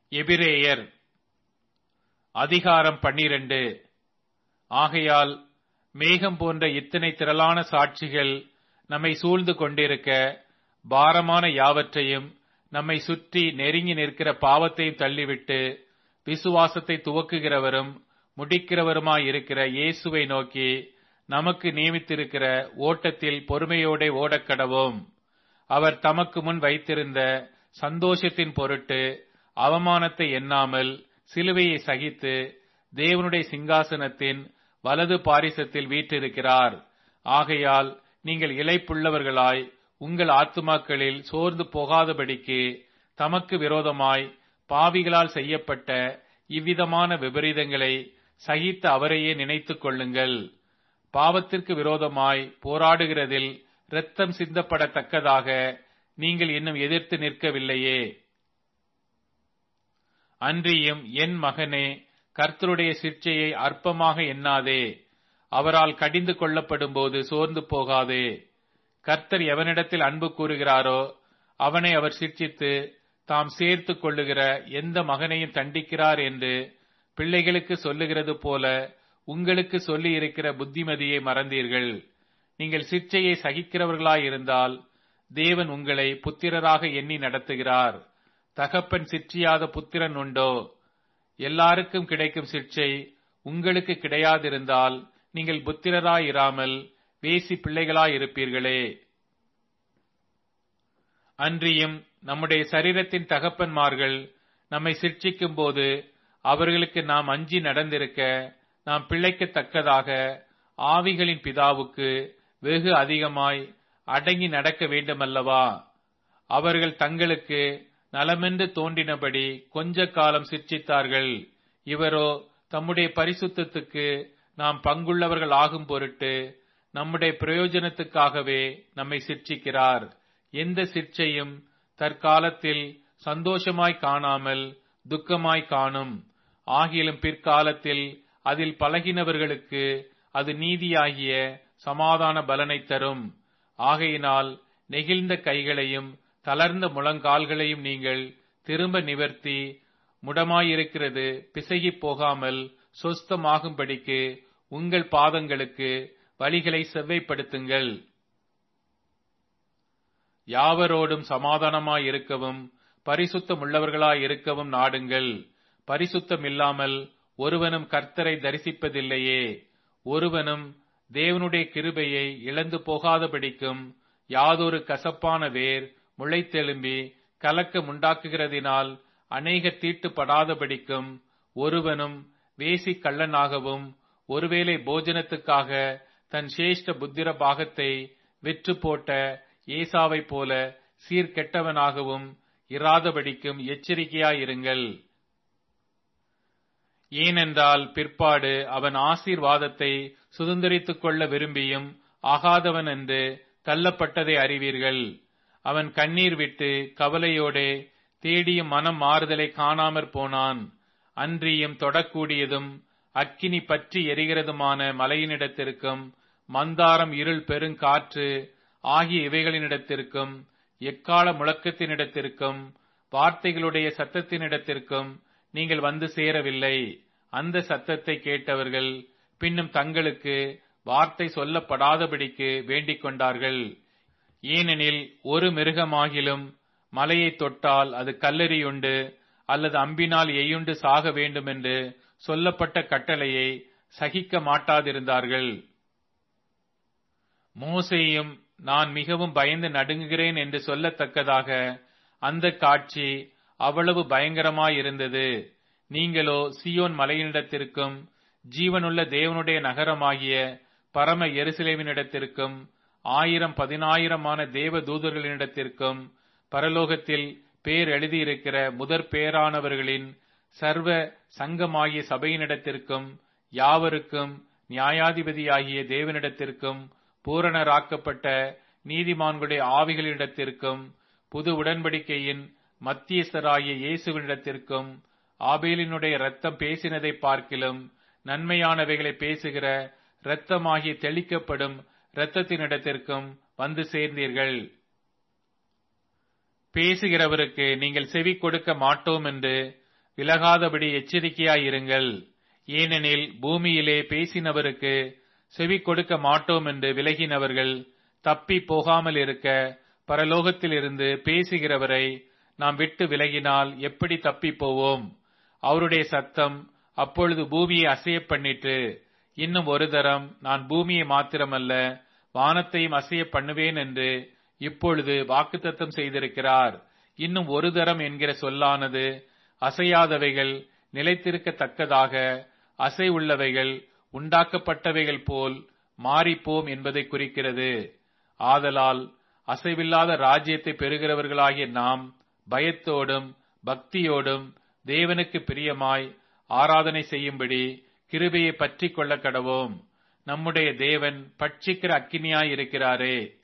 எபிரேயர் அதிகாரம் பன்னிரண்டு ஆகையால் மேகம் போன்ற இத்தனை திரளான சாட்சிகள் நம்மை சூழ்ந்து கொண்டிருக்க பாரமான யாவற்றையும் நம்மை சுற்றி நெருங்கி நிற்கிற பாவத்தையும் தள்ளிவிட்டு விசுவாசத்தை துவக்குகிறவரும் முடிக்கிறவருமாய் இருக்கிற இயேசுவை நோக்கி நமக்கு நியமித்திருக்கிற ஓட்டத்தில் பொறுமையோட ஓடக்கடவோம் அவர் தமக்கு முன் வைத்திருந்த சந்தோஷத்தின் பொருட்டு அவமானத்தை எண்ணாமல் சிலுவையை சகித்து தேவனுடைய சிங்காசனத்தின் வலது பாரிசத்தில் வீற்றிருக்கிறார் ஆகையால் நீங்கள் இளைப்புள்ளவர்களாய் உங்கள் ஆத்துமாக்களில் சோர்ந்து போகாதபடிக்கு தமக்கு விரோதமாய் பாவிகளால் செய்யப்பட்ட இவ்விதமான விபரீதங்களை சகித்த அவரையே நினைத்துக் கொள்ளுங்கள் பாவத்திற்கு விரோதமாய் போராடுகிறதில் இரத்தம் சிந்தப்படத்தக்கதாக நீங்கள் இன்னும் எதிர்த்து நிற்கவில்லையே அன்றியும் என் மகனே கர்த்தருடைய சிற்சையை அற்பமாக எண்ணாதே அவரால் கடிந்து கொள்ளப்படும் போது சோர்ந்து போகாதே கர்த்தர் எவனிடத்தில் அன்பு கூறுகிறாரோ அவனை அவர் சிர்ச்சித்து தாம் சேர்த்து கொள்ளுகிற எந்த மகனையும் தண்டிக்கிறார் என்று பிள்ளைகளுக்கு சொல்லுகிறது போல உங்களுக்கு சொல்லி இருக்கிற புத்திமதியை மறந்தீர்கள் நீங்கள் சிற்சையை சகிக்கிறவர்களாயிருந்தால் தேவன் உங்களை புத்திரராக எண்ணி நடத்துகிறார் தகப்பன் சிற்றியாத புத்திரன் உண்டோ எல்லாருக்கும் கிடைக்கும் சிற்சை உங்களுக்கு கிடையாதிருந்தால் நீங்கள் புத்திரராயிராமல் வேசி பிள்ளைகளாயிருப்பீர்களே அன்றியும் நம்முடைய சரீரத்தின் தகப்பன்மார்கள் நம்மை சிற்சிக்கும் போது அவர்களுக்கு நாம் அஞ்சி நடந்திருக்க நாம் பிழைக்கத்தக்கதாக ஆவிகளின் பிதாவுக்கு வெகு அதிகமாய் அடங்கி நடக்க வேண்டுமல்லவா அவர்கள் தங்களுக்கு நலமென்று தோன்றினபடி கொஞ்ச காலம் சிர்ச்சித்தார்கள் இவரோ தம்முடைய பரிசுத்தத்துக்கு நாம் பங்குள்ளவர்கள் ஆகும் பொருட்டு நம்முடைய பிரயோஜனத்துக்காகவே நம்மை சிர்ச்சிக்கிறார் எந்த சிற்சையும் தற்காலத்தில் சந்தோஷமாய் காணாமல் துக்கமாய் காணும் ஆகிலும் பிற்காலத்தில் அதில் பழகினவர்களுக்கு அது நீதியாகிய சமாதான பலனை தரும் ஆகையினால் நெகிழ்ந்த கைகளையும் தளர்ந்த முழங்கால்களையும் நீங்கள் திரும்ப நிவர்த்தி முடமாயிருக்கிறது பிசகி போகாமல் சொஸ்தமாகும்படிக்கு உங்கள் பாதங்களுக்கு வழிகளை செவ்வைப்படுத்துங்கள் யாவரோடும் சமாதானமாய் இருக்கவும் பரிசுத்தம் உள்ளவர்களாய் இருக்கவும் நாடுங்கள் பரிசுத்தம் இல்லாமல் ஒருவனும் கர்த்தரை தரிசிப்பதில்லையே ஒருவனும் தேவனுடைய கிருபையை இழந்து போகாதபடிக்கும் யாதொரு கசப்பான வேர் முளைத்தெலும்பி கலக்கம் உண்டாக்குகிறதினால் அநேக தீட்டுப்படாதபடிக்கும் ஒருவனும் வேசி கள்ளனாகவும் ஒருவேளை போஜனத்துக்காக தன் சேஷ்ட புத்திர பாகத்தை விற்று போட்ட ஏசாவைப் போல சீர்கெட்டவனாகவும் இராதபடிக்கும் எச்சரிக்கையாயிருங்கள் ஏனென்றால் பிற்பாடு அவன் ஆசீர்வாதத்தை சுதந்திரித்துக் கொள்ள விரும்பியும் ஆகாதவன் என்று தள்ளப்பட்டதை அறிவீர்கள் அவன் கண்ணீர் விட்டு கவலையோடே தேடியும் மனம் மாறுதலை காணாமற் போனான் அன்றியும் தொடக்கூடியதும் அக்கினி பற்றி எரிகிறதுமான மலையினிடத்திற்கும் மந்தாரம் இருள் பெருங்காற்று ஆகிய இவைகளினிடத்திற்கும் எக்கால முழக்கத்தினிடத்திற்கும் வார்த்தைகளுடைய சத்தத்தினிடத்திற்கும் நீங்கள் வந்து சேரவில்லை அந்த சத்தத்தை கேட்டவர்கள் பின்னும் தங்களுக்கு வார்த்தை சொல்லப்படாதபடிக்கு வேண்டிக் கொண்டார்கள் ஏனெனில் ஒரு மிருகமாகிலும் மலையை தொட்டால் அது கல்லெறியுண்டு அல்லது அம்பினால் எய்யுண்டு சாக வேண்டும் என்று சொல்லப்பட்ட கட்டளையை சகிக்க மாட்டாதிருந்தார்கள் மோசையும் நான் மிகவும் பயந்து நடுங்குகிறேன் என்று சொல்லத்தக்கதாக அந்த காட்சி அவ்வளவு பயங்கரமாயிருந்தது நீங்களோ சியோன் மலையினிடத்திற்கும் ஜீவனுள்ள தேவனுடைய நகரமாகிய பரம எருசலேமினிடத்திற்கும் ஆயிரம் பதினாயிரமான தேவ தூதர்களினிடத்திற்கும் பரலோகத்தில் பேர் எழுதியிருக்கிற முதற் பேரானவர்களின் சர்வ சங்கமாகிய சபையினிடத்திற்கும் யாவருக்கும் நியாயாதிபதியாகிய தேவனிடத்திற்கும் பூரணராக்கப்பட்ட நீதிமான்களுடைய ஆவிகளிடத்திற்கும் புது உடன்படிக்கையின் மத்தியஸ்தராகிய இயேசுவினிடத்திற்கும் ஆபேலினுடைய ரத்தம் பேசினதை பார்க்கிலும் நன்மையானவைகளை பேசுகிற இரத்தமாகிய தெளிக்கப்படும் இரத்தத்தினிடத்திற்கும் வந்து சேர்ந்தீர்கள் பேசுகிறவருக்கு நீங்கள் செவி கொடுக்க மாட்டோம் என்று விலகாதபடி எச்சரிக்கையாயிருங்கள் ஏனெனில் பூமியிலே பேசினவருக்கு செவி கொடுக்க மாட்டோம் என்று விலகினவர்கள் தப்பி போகாமல் இருக்க பரலோகத்திலிருந்து பேசுகிறவரை நாம் விட்டு விலகினால் எப்படி தப்பி போவோம் அவருடைய சத்தம் அப்பொழுது பூமியை அசைய பண்ணிட்டு இன்னும் ஒரு தரம் நான் பூமியை மாத்திரமல்ல வானத்தையும் அசைய பண்ணுவேன் என்று இப்பொழுது வாக்குத்தத்தம் செய்திருக்கிறார் இன்னும் ஒரு தரம் என்கிற சொல்லானது அசையாதவைகள் நிலைத்திருக்கத்தக்கதாக அசை உள்ளவைகள் உண்டாக்கப்பட்டவைகள் போல் மாறிப்போம் என்பதை குறிக்கிறது ஆதலால் அசைவில்லாத ராஜ்யத்தை பெறுகிறவர்களாகிய நாம் பயத்தோடும் பக்தியோடும் தேவனுக்கு பிரியமாய் ஆராதனை செய்யும்படி கிருபையை பற்றி கொள்ள கடவோம் நம்முடைய தேவன் பட்சிக்கிற அக்கினியாய் இருக்கிறாரே